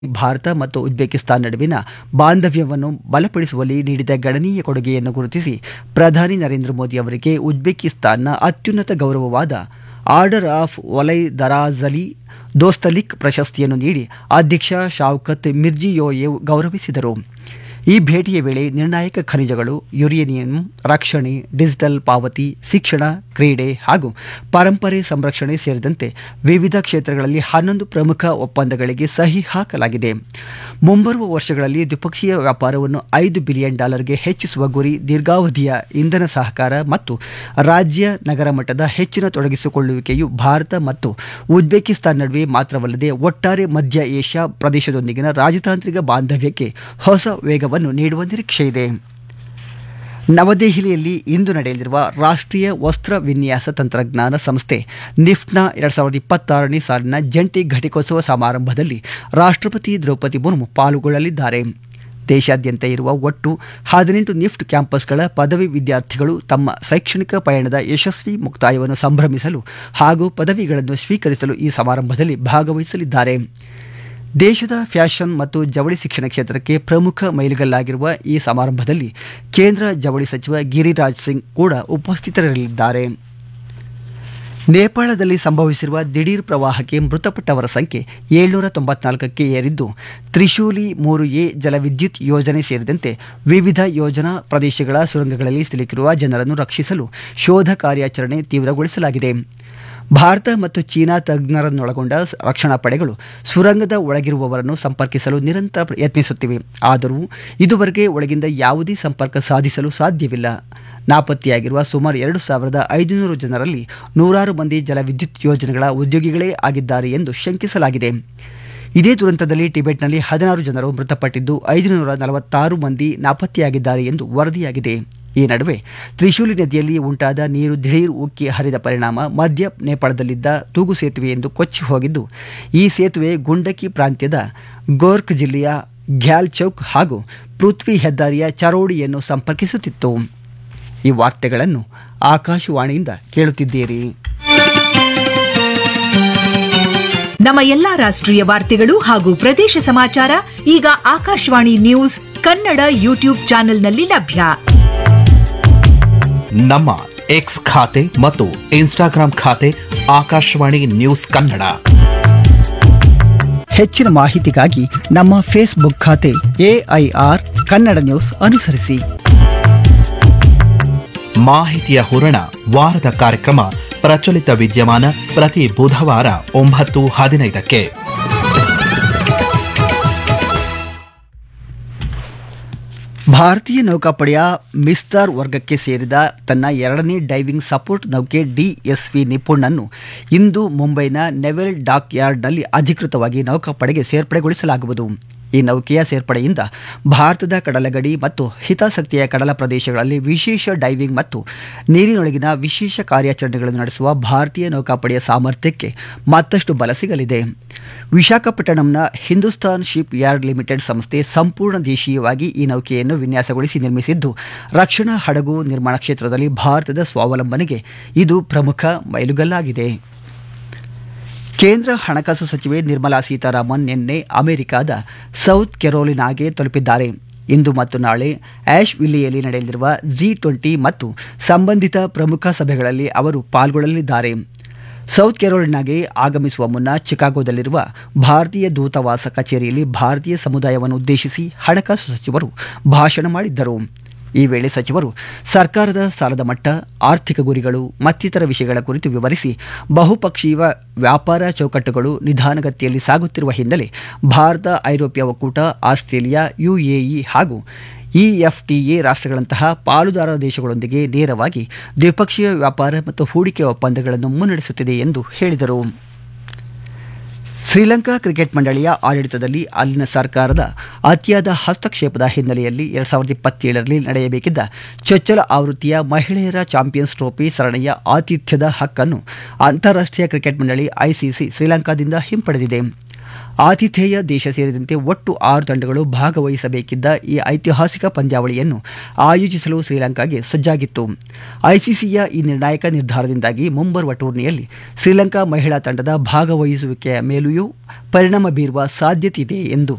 ಭಾರತ ಮತ್ತು ಉಜ್ಬೇಕಿಸ್ತಾನ್ ನಡುವಿನ ಬಾಂಧವ್ಯವನ್ನು ಬಲಪಡಿಸುವಲ್ಲಿ ನೀಡಿದ ಗಣನೀಯ ಕೊಡುಗೆಯನ್ನು ಗುರುತಿಸಿ ಪ್ರಧಾನಿ ನರೇಂದ್ರ ಮೋದಿ ಅವರಿಗೆ ಉಜ್ಬೇಕಿಸ್ತಾನ್ನ ಅತ್ಯುನ್ನತ ಗೌರವವಾದ ಆರ್ಡರ್ ಆಫ್ ಒಲೈ ದರಾಜಲಿ ದೋಸ್ತಲಿಕ್ ಪ್ರಶಸ್ತಿಯನ್ನು ನೀಡಿ ಅಧ್ಯಕ್ಷ ಶಾವ್ಕತ್ ಮಿರ್ಜಿಯೋಯೆವ್ ಗೌರವಿಸಿದರು ಈ ಭೇಟಿಯ ವೇಳೆ ನಿರ್ಣಾಯಕ ಖನಿಜಗಳು ಯುರೇನಿಯಂ ರಕ್ಷಣೆ ಡಿಜಿಟಲ್ ಪಾವತಿ ಶಿಕ್ಷಣ ಕ್ರೀಡೆ ಹಾಗೂ ಪರಂಪರೆ ಸಂರಕ್ಷಣೆ ಸೇರಿದಂತೆ ವಿವಿಧ ಕ್ಷೇತ್ರಗಳಲ್ಲಿ ಹನ್ನೊಂದು ಪ್ರಮುಖ ಒಪ್ಪಂದಗಳಿಗೆ ಸಹಿ ಹಾಕಲಾಗಿದೆ ಮುಂಬರುವ ವರ್ಷಗಳಲ್ಲಿ ದ್ವಿಪಕ್ಷೀಯ ವ್ಯಾಪಾರವನ್ನು ಐದು ಬಿಲಿಯನ್ ಡಾಲರ್ಗೆ ಹೆಚ್ಚಿಸುವ ಗುರಿ ದೀರ್ಘಾವಧಿಯ ಇಂಧನ ಸಹಕಾರ ಮತ್ತು ರಾಜ್ಯ ನಗರ ಮಟ್ಟದ ಹೆಚ್ಚಿನ ತೊಡಗಿಸಿಕೊಳ್ಳುವಿಕೆಯು ಭಾರತ ಮತ್ತು ಉಜ್ಬೇಕಿಸ್ತಾನ್ ನಡುವೆ ಮಾತ್ರವಲ್ಲದೆ ಒಟ್ಟಾರೆ ಮಧ್ಯ ಏಷ್ಯಾ ಪ್ರದೇಶದೊಂದಿಗಿನ ರಾಜತಾಂತ್ರಿಕ ಬಾಂಧವ್ಯಕ್ಕೆ ಹೊಸ ವೇಗವನ್ನು ನೀಡುವ ನಿರೀಕ್ಷೆಯಿದೆ ನವದೆಹಲಿಯಲ್ಲಿ ಇಂದು ನಡೆಯಲಿರುವ ರಾಷ್ಟ್ರೀಯ ವಸ್ತ್ರ ವಿನ್ಯಾಸ ತಂತ್ರಜ್ಞಾನ ಸಂಸ್ಥೆ ನಿಫ್ಟ್ನ ಎರಡು ಸಾವಿರದ ಇಪ್ಪತ್ತಾರನೇ ಸಾಲಿನ ಜಂಟಿ ಘಟಿಕೋತ್ಸವ ಸಮಾರಂಭದಲ್ಲಿ ರಾಷ್ಟ್ರಪತಿ ದ್ರೌಪದಿ ಮುರ್ಮು ಪಾಲ್ಗೊಳ್ಳಲಿದ್ದಾರೆ ದೇಶಾದ್ಯಂತ ಇರುವ ಒಟ್ಟು ಹದಿನೆಂಟು ನಿಫ್ಟ್ ಕ್ಯಾಂಪಸ್ಗಳ ಪದವಿ ವಿದ್ಯಾರ್ಥಿಗಳು ತಮ್ಮ ಶೈಕ್ಷಣಿಕ ಪಯಣದ ಯಶಸ್ವಿ ಮುಕ್ತಾಯವನ್ನು ಸಂಭ್ರಮಿಸಲು ಹಾಗೂ ಪದವಿಗಳನ್ನು ಸ್ವೀಕರಿಸಲು ಈ ಸಮಾರಂಭದಲ್ಲಿ ಭಾಗವಹಿಸಲಿದ್ದಾರೆ ದೇಶದ ಫ್ಯಾಷನ್ ಮತ್ತು ಜವಳಿ ಶಿಕ್ಷಣ ಕ್ಷೇತ್ರಕ್ಕೆ ಪ್ರಮುಖ ಮೈಲಿಗಲ್ಲಾಗಿರುವ ಈ ಸಮಾರಂಭದಲ್ಲಿ ಕೇಂದ್ರ ಜವಳಿ ಸಚಿವ ಗಿರಿರಾಜ್ ಸಿಂಗ್ ಕೂಡ ಉಪಸ್ಥಿತರಿರಲಿದ್ದಾರೆ ನೇಪಾಳದಲ್ಲಿ ಸಂಭವಿಸಿರುವ ದಿಢೀರ್ ಪ್ರವಾಹಕ್ಕೆ ಮೃತಪಟ್ಟವರ ಸಂಖ್ಯೆ ಏಳ್ನೂರ ತೊಂಬತ್ನಾಲ್ಕಕ್ಕೆ ಏರಿದ್ದು ತ್ರಿಶೂಲಿ ಮೂರು ಎ ಜಲವಿದ್ಯುತ್ ಯೋಜನೆ ಸೇರಿದಂತೆ ವಿವಿಧ ಯೋಜನಾ ಪ್ರದೇಶಗಳ ಸುರಂಗಗಳಲ್ಲಿ ಸಿಲುಕಿರುವ ಜನರನ್ನು ರಕ್ಷಿಸಲು ಶೋಧ ಕಾರ್ಯಾಚರಣೆ ತೀವ್ರಗೊಳಿಸಲಾಗಿದೆ ಭಾರತ ಮತ್ತು ಚೀನಾ ತಜ್ಞರನ್ನೊಳಗೊಂಡ ರಕ್ಷಣಾ ಪಡೆಗಳು ಸುರಂಗದ ಒಳಗಿರುವವರನ್ನು ಸಂಪರ್ಕಿಸಲು ನಿರಂತರ ಯತ್ನಿಸುತ್ತಿವೆ ಆದರೂ ಇದುವರೆಗೆ ಒಳಗಿಂದ ಯಾವುದೇ ಸಂಪರ್ಕ ಸಾಧಿಸಲು ಸಾಧ್ಯವಿಲ್ಲ ನಾಪತ್ತೆಯಾಗಿರುವ ಸುಮಾರು ಎರಡು ಸಾವಿರದ ಐದುನೂರು ಜನರಲ್ಲಿ ನೂರಾರು ಮಂದಿ ಜಲವಿದ್ಯುತ್ ಯೋಜನೆಗಳ ಉದ್ಯೋಗಿಗಳೇ ಆಗಿದ್ದಾರೆ ಎಂದು ಶಂಕಿಸಲಾಗಿದೆ ಇದೇ ದುರಂತದಲ್ಲಿ ಟಿಬೆಟ್ನಲ್ಲಿ ಹದಿನಾರು ಜನರು ಮೃತಪಟ್ಟಿದ್ದು ಐದುನೂರ ನಲವತ್ತಾರು ಮಂದಿ ನಾಪತ್ತೆಯಾಗಿದ್ದಾರೆ ಎಂದು ವರದಿಯಾಗಿದೆ ಈ ನಡುವೆ ತ್ರಿಶೂಲಿ ನದಿಯಲ್ಲಿ ಉಂಟಾದ ನೀರು ದಿಢೀರ್ ಉಕ್ಕಿ ಹರಿದ ಪರಿಣಾಮ ಮಧ್ಯ ನೇಪಾಳದಲ್ಲಿದ್ದ ತೂಗು ಸೇತುವೆ ಎಂದು ಕೊಚ್ಚಿ ಹೋಗಿದ್ದು ಈ ಸೇತುವೆ ಗುಂಡಕಿ ಪ್ರಾಂತ್ಯದ ಗೋರ್ಖ್ ಜಿಲ್ಲೆಯ ಗ್ಯಾಲ್ ಚೌಕ್ ಹಾಗೂ ಪೃಥ್ವಿ ಹೆದ್ದಾರಿಯ ಚರೋಡಿಯನ್ನು ಸಂಪರ್ಕಿಸುತ್ತಿತ್ತು ಈ ವಾರ್ತೆಗಳನ್ನು ಆಕಾಶವಾಣಿಯಿಂದ ಕೇಳುತ್ತಿದ್ದೀರಿ ನಮ್ಮ ಎಲ್ಲಾ ರಾಷ್ಟ್ರೀಯ ವಾರ್ತೆಗಳು ಹಾಗೂ ಪ್ರದೇಶ ಸಮಾಚಾರ ಈಗ ಆಕಾಶವಾಣಿ ನ್ಯೂಸ್ ಕನ್ನಡ ಯೂಟ್ಯೂಬ್ ಚಾನೆಲ್ನಲ್ಲಿ ಲಭ್ಯ ನಮ್ಮ ಎಕ್ಸ್ ಖಾತೆ ಮತ್ತು ಇನ್ಸ್ಟಾಗ್ರಾಂ ಖಾತೆ ಆಕಾಶವಾಣಿ ನ್ಯೂಸ್ ಕನ್ನಡ ಹೆಚ್ಚಿನ ಮಾಹಿತಿಗಾಗಿ ನಮ್ಮ ಫೇಸ್ಬುಕ್ ಖಾತೆ ಎಐಆರ್ ಕನ್ನಡ ನ್ಯೂಸ್ ಅನುಸರಿಸಿ ಮಾಹಿತಿಯ ಹೂರಣ ವಾರದ ಕಾರ್ಯಕ್ರಮ ಪ್ರಚಲಿತ ವಿದ್ಯಮಾನ ಪ್ರತಿ ಬುಧವಾರ ಒಂಬತ್ತು ಹದಿನೈದಕ್ಕೆ ಭಾರತೀಯ ನೌಕಾಪಡೆಯ ಮಿಸ್ತಾರ್ ವರ್ಗಕ್ಕೆ ಸೇರಿದ ತನ್ನ ಎರಡನೇ ಡೈವಿಂಗ್ ಸಪೋರ್ಟ್ ನೌಕೆ ಡಿಎಸ್ವಿ ನಿಪುಣನ್ನು ಇಂದು ಮುಂಬೈನ ನೆವೆಲ್ ಡಾಕ್ ಯಾರ್ಡ್ನಲ್ಲಿ ಅಧಿಕೃತವಾಗಿ ನೌಕಾಪಡೆಗೆ ಸೇರ್ಪಡೆಗೊಳಿಸಲಾಗುವುದು ಈ ನೌಕೆಯ ಸೇರ್ಪಡೆಯಿಂದ ಭಾರತದ ಕಡಲಗಡಿ ಮತ್ತು ಹಿತಾಸಕ್ತಿಯ ಕಡಲ ಪ್ರದೇಶಗಳಲ್ಲಿ ವಿಶೇಷ ಡೈವಿಂಗ್ ಮತ್ತು ನೀರಿನೊಳಗಿನ ವಿಶೇಷ ಕಾರ್ಯಾಚರಣೆಗಳನ್ನು ನಡೆಸುವ ಭಾರತೀಯ ನೌಕಾಪಡೆಯ ಸಾಮರ್ಥ್ಯಕ್ಕೆ ಮತ್ತಷ್ಟು ಬಲ ಸಿಗಲಿದೆ ವಿಶಾಖಪಟ್ಟಣಂನ ಹಿಂದೂಸ್ತಾನ್ ಶಿಪ್ ಯಾರ್ಡ್ ಲಿಮಿಟೆಡ್ ಸಂಸ್ಥೆ ಸಂಪೂರ್ಣ ದೇಶೀಯವಾಗಿ ಈ ನೌಕೆಯನ್ನು ವಿನ್ಯಾಸಗೊಳಿಸಿ ನಿರ್ಮಿಸಿದ್ದು ರಕ್ಷಣಾ ಹಡಗು ನಿರ್ಮಾಣ ಕ್ಷೇತ್ರದಲ್ಲಿ ಭಾರತದ ಸ್ವಾವಲಂಬನೆಗೆ ಇದು ಪ್ರಮುಖ ಮೈಲುಗಲ್ಲಾಗಿದೆ ಕೇಂದ್ರ ಹಣಕಾಸು ಸಚಿವೆ ನಿರ್ಮಲಾ ಸೀತಾರಾಮನ್ ನಿನ್ನೆ ಅಮೆರಿಕದ ಸೌತ್ ಕೆರೋಲಿನಾಗೆ ತಲುಪಿದ್ದಾರೆ ಇಂದು ಮತ್ತು ನಾಳೆ ಆಶ್ ವಿಲ್ಲಿಯಲ್ಲಿ ನಡೆಯಲಿರುವ ಜಿ ಟ್ವೆಂಟಿ ಮತ್ತು ಸಂಬಂಧಿತ ಪ್ರಮುಖ ಸಭೆಗಳಲ್ಲಿ ಅವರು ಪಾಲ್ಗೊಳ್ಳಲಿದ್ದಾರೆ ಸೌತ್ ಕೆರೋಲಿನಾಗೆ ಆಗಮಿಸುವ ಮುನ್ನ ಚಿಕಾಗೋದಲ್ಲಿರುವ ಭಾರತೀಯ ದೂತಾವಾಸ ಕಚೇರಿಯಲ್ಲಿ ಭಾರತೀಯ ಸಮುದಾಯವನ್ನು ಉದ್ದೇಶಿಸಿ ಹಣಕಾಸು ಸಚಿವರು ಭಾಷಣ ಮಾಡಿದ್ದರು ಈ ವೇಳೆ ಸಚಿವರು ಸರ್ಕಾರದ ಸಾಲದ ಮಟ್ಟ ಆರ್ಥಿಕ ಗುರಿಗಳು ಮತ್ತಿತರ ವಿಷಯಗಳ ಕುರಿತು ವಿವರಿಸಿ ಬಹುಪಕ್ಷೀಯ ವ್ಯಾಪಾರ ಚೌಕಟ್ಟುಗಳು ನಿಧಾನಗತಿಯಲ್ಲಿ ಸಾಗುತ್ತಿರುವ ಹಿನ್ನೆಲೆ ಭಾರತ ಐರೋಪ್ಯ ಒಕ್ಕೂಟ ಆಸ್ಟ್ರೇಲಿಯಾ ಯುಎಇ ಹಾಗೂ ಇಎಫ್ಟಿಎ ರಾಷ್ಟ್ರಗಳಂತಹ ಪಾಲುದಾರ ದೇಶಗಳೊಂದಿಗೆ ನೇರವಾಗಿ ದ್ವಿಪಕ್ಷೀಯ ವ್ಯಾಪಾರ ಮತ್ತು ಹೂಡಿಕೆ ಒಪ್ಪಂದಗಳನ್ನು ಮುನ್ನಡೆಸುತ್ತಿದೆ ಎಂದು ಹೇಳಿದರು ಶ್ರೀಲಂಕಾ ಕ್ರಿಕೆಟ್ ಮಂಡಳಿಯ ಆಡಳಿತದಲ್ಲಿ ಅಲ್ಲಿನ ಸರ್ಕಾರದ ಅತಿಯಾದ ಹಸ್ತಕ್ಷೇಪದ ಹಿನ್ನೆಲೆಯಲ್ಲಿ ಎರಡು ಸಾವಿರದ ಇಪ್ಪತ್ತೇಳರಲ್ಲಿ ನಡೆಯಬೇಕಿದ್ದ ಚೊಚ್ಚಲ ಆವೃತ್ತಿಯ ಮಹಿಳೆಯರ ಚಾಂಪಿಯನ್ಸ್ ಟ್ರೋಫಿ ಸರಣಿಯ ಆತಿಥ್ಯದ ಹಕ್ಕನ್ನು ಅಂತಾರಾಷ್ಟ್ರೀಯ ಕ್ರಿಕೆಟ್ ಮಂಡಳಿ ಐಸಿಸಿ ಶ್ರೀಲಂಕಾದಿಂದ ಹಿಂಪಡೆದಿದೆ ಆತಿಥೇಯ ದೇಶ ಸೇರಿದಂತೆ ಒಟ್ಟು ಆರು ತಂಡಗಳು ಭಾಗವಹಿಸಬೇಕಿದ್ದ ಈ ಐತಿಹಾಸಿಕ ಪಂದ್ಯಾವಳಿಯನ್ನು ಆಯೋಜಿಸಲು ಶ್ರೀಲಂಕಾಗೆ ಸಜ್ಜಾಗಿತ್ತು ಐಸಿಸಿಯ ಈ ನಿರ್ಣಾಯಕ ನಿರ್ಧಾರದಿಂದಾಗಿ ಮುಂಬರುವ ಟೂರ್ನಿಯಲ್ಲಿ ಶ್ರೀಲಂಕಾ ಮಹಿಳಾ ತಂಡದ ಭಾಗವಹಿಸುವಿಕೆಯ ಮೇಲೆಯೂ ಪರಿಣಾಮ ಬೀರುವ ಸಾಧ್ಯತೆ ಇದೆ ಎಂದು